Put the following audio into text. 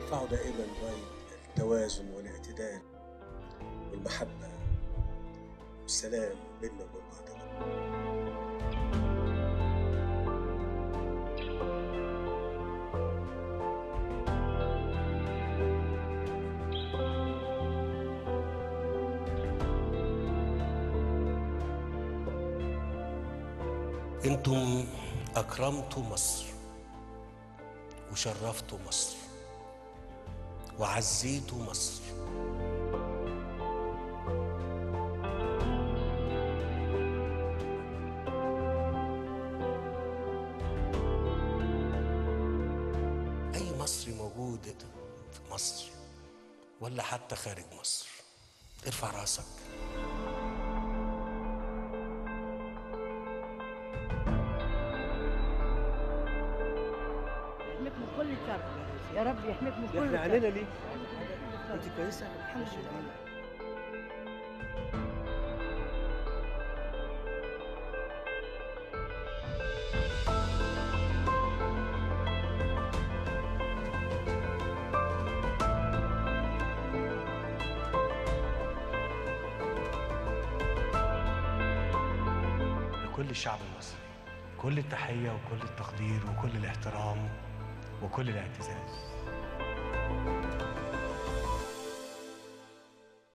ارفعوا دائما راية التوازن والاعتدال والمحبة والسلام بيننا وبين بعضنا انتم اكرمتوا مصر وشرفتوا مصر وعزيتوا مصر اي مصري موجود في مصر ولا حتى خارج مصر ارفع راسك يحميك من كل شر يا رب يحميك من كل احنا شر علينا ليه؟ انت كويسه؟ الحمد لله لكل الشعب المصري كل التحية وكل التقدير وكل الاحترام وكل الاعتزاز